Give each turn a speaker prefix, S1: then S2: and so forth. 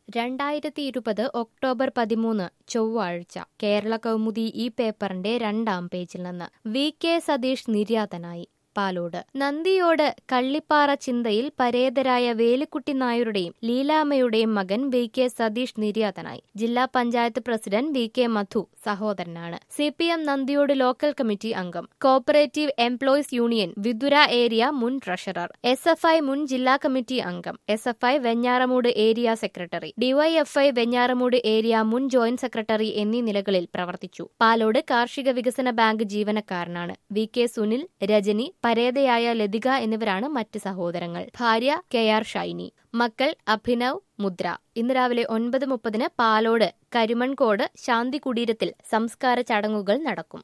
S1: രണ്ടായിരത്തി ഇരുപത് ഒക്ടോബർ പതിമൂന്ന് ചൊവ്വാഴ്ച കേരള കൗമുദി ഈ പേപ്പറിന്റെ രണ്ടാം പേജിൽ നിന്ന് വി കെ സതീഷ് നിര്യാതനായി പാലോട് നന്ദിയോട് കള്ളിപ്പാറ ചിന്തയിൽ പരേതരായ വേലിക്കുട്ടി നായരുടെയും ലീലാമ്മയുടെയും മകൻ വി കെ സതീഷ് നിര്യാതനായി ജില്ലാ panchayat president V K Madhu സഹോദരനാണ് C P M Nandiyode local committee അംഗം cooperative employees union Vithura area മുൻ ട്രഷറർ എസ് എഫ് ഐ മുൻ ജില്ലാ കമ്മിറ്റി അംഗം S F I Venjaramoodu area secretary DYFI Venjaramoodu area മുൻ ജോയിന്റ് സെക്രട്ടറി എന്നീ നിലകളിൽ പ്രവർത്തിച്ചു പാലോട് കാർഷിക വികസന ബാങ്ക് ജീവനക്കാരനാണ് വി കെ സുനിൽ രജനി പരേതയായ ലതിക എന്നിവരാണ് മറ്റ് സഹോദരങ്ങൾ ഭാര്യ കെ ആർ ഷൈനി മക്കൾ അഭിനവ് മുദ്ര ഇന്ന് രാവിലെ ഒൻപത് മുപ്പതിന് പാലോട് കരുമൺകോട് ശാന്തി കുടീരത്തിൽ സംസ്കാര ചടങ്ങുകൾ നടക്കും